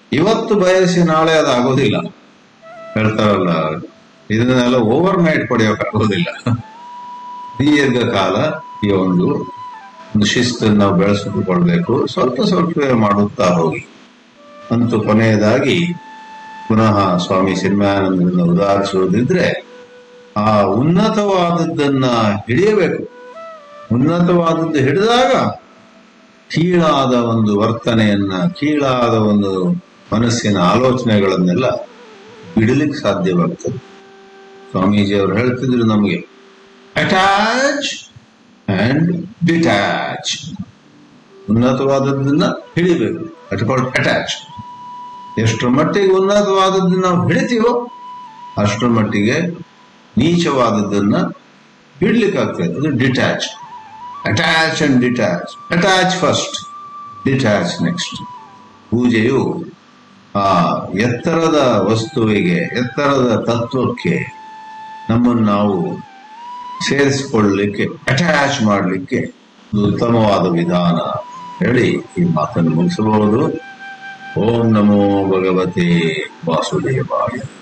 ಇವತ್ತು ಬಯಸಿ ನಾಳೆ ಅದು ಆಗೋದಿಲ್ಲ ಹೇಳ್ತಾರಲ್ಲ ಇದನ್ನೆಲ್ಲ ಓವರ್ ನೈಟ್ ಪಡೆಯೋಕ್ಕಾಗೋದಿಲ್ಲ ದೀರ್ಘಕಾಲ ಈ ಒಂದು ಒಂದು ಶಿಸ್ತನ್ನು ನಾವು ಬೆಳೆಸಿಕೊಳ್ಳಬೇಕು ಸ್ವಲ್ಪ ಸ್ವಲ್ಪವೇ ಮಾಡುತ್ತಾ ಹೋಗಿ ಅಂತೂ ಕೊನೆಯದಾಗಿ ಪುನಃ ಸ್ವಾಮಿ ಸಿನಿಮಾನಂದರನ್ನು ಉದಾಹರಿಸುವುದಿದ್ರೆ ಆ ಉನ್ನತವಾದದ್ದನ್ನ ಹಿಡಿಯಬೇಕು ಉನ್ನತವಾದದ್ದು ಹಿಡಿದಾಗ ಕೀಳಾದ ಒಂದು ವರ್ತನೆಯನ್ನ ಕೀಳಾದ ಒಂದು ಮನಸ್ಸಿನ ಆಲೋಚನೆಗಳನ್ನೆಲ್ಲ ಬಿಡಲಿಕ್ಕೆ ಸಾಧ್ಯವಾಗ್ತದೆ ಸ್ವಾಮೀಜಿ ಅವರು ಹೇಳ್ತಿದ್ರು ನಮಗೆ ಅಟ್ಯಾಚ್ ಅಂಡ್ ಡಿಟ್ಯಾಚ್ ಉನ್ನತವಾದದ್ದನ್ನ ಹಿಡಿಬೇಕು ಅಟ್ ಕಾಲ್ಡ್ ಅಟ್ಯಾಚ್ ಎಷ್ಟರ ಮಟ್ಟಿಗೆ ಉನ್ನತವಾದದ್ದನ್ನ ನಾವು ಹಿಡಿತೀವೋ ಅಷ್ಟರ ಮಟ್ಟಿಗೆ ನೀಚವಾದದ್ದನ್ನ ಬಿಡ್ಲಿಕ್ಕಾಗ್ತದೆ ಅದು detach attach and detach attach first detach next ಪೂಜೆಯು ಆ ಎತ್ತರದ ವಸ್ತುವಿಗೆ ಎತ್ತರದ ತತ್ವಕ್ಕೆ ನಮ್ಮನ್ನು ನಾವು ಸೇರಿಸಿಕೊಳ್ಳಲಿಕ್ಕೆ ಅಟ್ಯಾಚ್ ಮಾಡಲಿಕ್ಕೆ ಒಂದು ಉತ್ತಮವಾದ ವಿಧಾನ ಹೇಳಿ ಈ ಮಾತನ್ನು ಮುಗಿಸಬಹುದು ಓಂ ನಮೋ ಭಗವತೆ ವಾಸುದೇವಾಯ